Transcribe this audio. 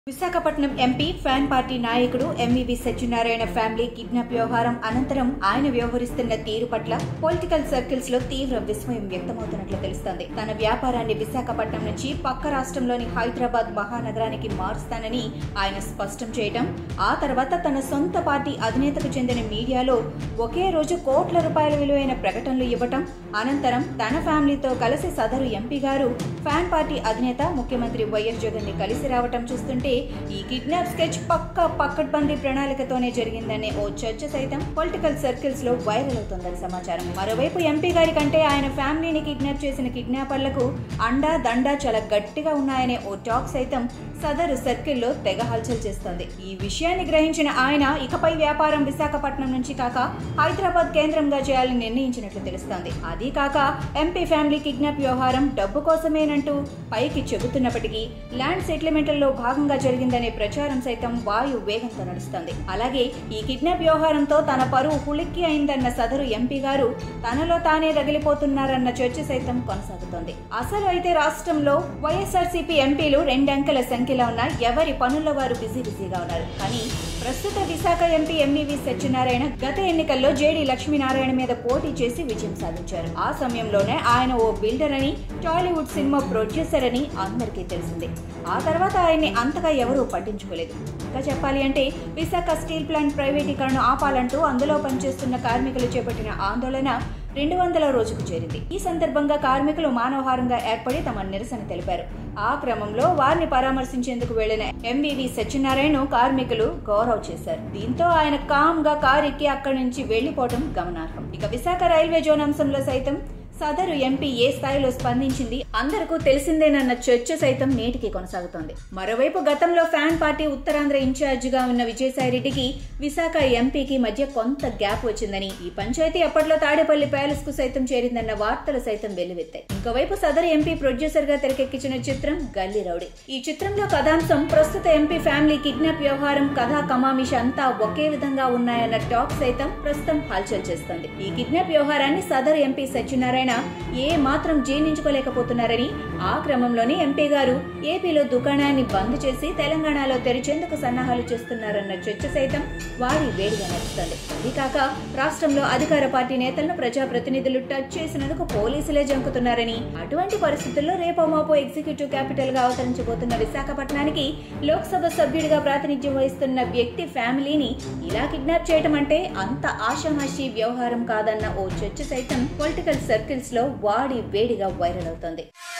Visakhapatnam MP fan party నాయకుడు MVV Satyanarayana family kidnap వ్యవహారం అనంతరం ఆయన వ్యవహరిస్తున్న తీరు పట్ల పొలిటికల్ సర్కిల్స్ లో తీవ్ర విస్మయం వ్యక్తమవుతున్నట్లు తెలుస్తోంది తన వ్యాపారాన్ని విశాఖపట్నం నుంచి పక్క రాష్ట్రంలోని హైదరాబాద్ మహానగరానికి మారుస్తానని ఆయన స్పష్టం చేయటం ఆ తర్వాత తన సొంత పార్టీ అధినేతకు చెందిన మీడియాలో ఒకే రోజు కోట్ల రూపాయల విలువైన ప్రకటనలు ఇవ్వటం అనంతరం తన ఫ్యామిలీతో కలిసి సదరు ఎంపీ గారు ఫ్యాన్ పార్టీ అధినేత ముఖ్యమంత్రి వైఎస్ జగన్ ని కలిసి రావటం చూస్తుంటే ఈ కిడ్నాప్ స్కెచ్ పక్క పక్కడ్బందీ ప్రణాళికతోనే జరిగిందనే ఓ చర్చ సైతం పొలిటికల్ సర్కిల్స్ లో వైరల్ అవుతోందని సమాచారం మరోవైపు ఎంపీ గారి కంటే ఆయన ఫ్యామిలీని కిడ్నాప్ చేసిన కిడ్నాపర్లకు అండా దండా చాలా గట్టిగా ఉన్నాయనే ఓ టాక్ సైతం సదరు సర్కిల్లో తెగ హల్చల్ చేస్తోంది ఈ విషయాన్ని గ్రహించిన ఆయన ఇకపై వ్యాపారం విశాఖపట్నం నుంచి కాక హైదరాబాద్ కేంద్రంగా చేయాలని నిర్ణయించినట్లు తెలుస్తోంది అది కాక ఎంపీ ఫ్యామిలీ కిడ్నాప్ వ్యవహారం డబ్బు కోసమేనంటూ పైకి చెబుతున్నప్పటికీ ల్యాండ్ సెటిల్మెంట్లలో భాగంగా జరిగిందనే ప్రచారం సైతం వాయు వేగంతో నడుస్తోంది అలాగే ఈ కిడ్నాప్ వ్యవహారంతో తన పరువు పులిక్కి అయిందన్న సదరు ఎంపీ గారు తనలో తానే రగిలిపోతున్నారన్న చర్చ సైతం కొనసాగుతోంది అసలు అయితే రాష్ట్రంలో వైఎస్ఆర్సీపీ ఎంపీలు రెండంకెల సంఖ్యలో ఉన్న ఎవరి పనుల్లో వారు బిజీ బిజీగా ఉన్నారు కానీ ప్రస్తుత విశాఖ ఎంపీ ఎంఈవి సత్యనారాయణ గత ఎన్నికల్లో జేడీ లక్ష్మీనారాయణ మీద పోటీ చేసి విజయం సాధించారు ఆ సమయంలోనే ఆయన ఓ బిల్డర్ అని టాలీవుడ్ సినిమా ప్రొడ్యూసర్ అని అందరికీ తెలిసిందే ఆ తర్వాత ఆయన్ని అంతగా ఎవరూ పట్టించుకోలేదు ఇంకా చెప్పాలి అంటే విశాఖ స్టీల్ ప్లాంట్ ప్రైవేటీకరణ ఆపాలంటూ అందులో పనిచేస్తున్న కార్మికులు చేపట్టిన ఆందోళన రెండు వందల రోజుకు చేరింది ఈ సందర్భంగా కార్మికులు మానవహారంగా ఏర్పడి తమ నిరసన తెలిపారు ఆ క్రమంలో వారిని పరామర్శించేందుకు వెళ్లిన ఎంవివి సత్యనారాయణ కార్మికులు గౌరవ్ చేశారు దీంతో ఆయన కామ్ గా కారు ఎక్కి అక్కడి నుంచి వెళ్లిపోవడం గమనార్హం ఇక విశాఖ రైల్వే జోన్ అంశంలో సైతం సదరు ఎంపీ ఏ స్థాయిలో స్పందించింది అందరికీ తెలిసిందేనన్న చర్చ సైతం నేటికి కొనసాగుతోంది మరోవైపు గతంలో ఫ్యాన్ పార్టీ ఉత్తరాంధ్ర ఇన్ఛార్జిగా ఉన్న విజయసాయిరెడ్డికి విశాఖ ఎంపీకి మధ్య కొంత గ్యాప్ వచ్చిందని ఈ పంచాయతీ అప్పట్లో తాడేపల్లి ప్యాలెస్ కు సైతం చేరిందన్న వార్తలు సైతం వెల్లువెత్తాయి ఇంకోవైపు సదరు ఎంపీ ప్రొడ్యూసర్ గా తెరకెక్కించిన చిత్రం గల్లీ రౌడీ ఈ చిత్రంలో కథాంశం ప్రస్తుత ఎంపీ ఫ్యామిలీ కిడ్నాప్ వ్యవహారం కథా కమామిష అంతా ఒకే విధంగా ఉన్నాయన్న టాక్ సైతం ప్రస్తుతం హల్చల్ చేస్తోంది ఈ కిడ్నాప్ వ్యవహారాన్ని సదరు ఎంపీ సత్యనారాయణ ఏ మాత్రం జీర్ణించుకోలేకపోతున్నారని ఆ క్రమంలోనే ఎంపీ గారు ఏపీలో దుకాణాన్ని బంద్ చేసి తెలంగాణలో తెరిచేందుకు సన్నాహాలు చేస్తున్నారన్న చర్చ సైతం వారి వేడిగా నడుస్తుంది అది కాక రాష్ట్రంలో అధికార పార్టీ నేతలను ప్రజాప్రతినిధులు టచ్ చేసినందుకు పోలీసులే జంకుతున్నారని అటువంటి పరిస్థితుల్లో రేపో మాపో ఎగ్జిక్యూటివ్ క్యాపిటల్ గా అవతరించబోతున్న విశాఖపట్నానికి లోక్సభ సభ్యుడిగా ప్రాతినిధ్యం వహిస్తున్న వ్యక్తి ఫ్యామిలీని ఇలా కిడ్నాప్ చేయటం అంటే అంత ఆషామాషి వ్యవహారం కాదన్న ఓ చర్చ సైతం పొలిటికల్ సర్కిల్స్ లో వాడి వేడిగా వైరల్ అవుతోంది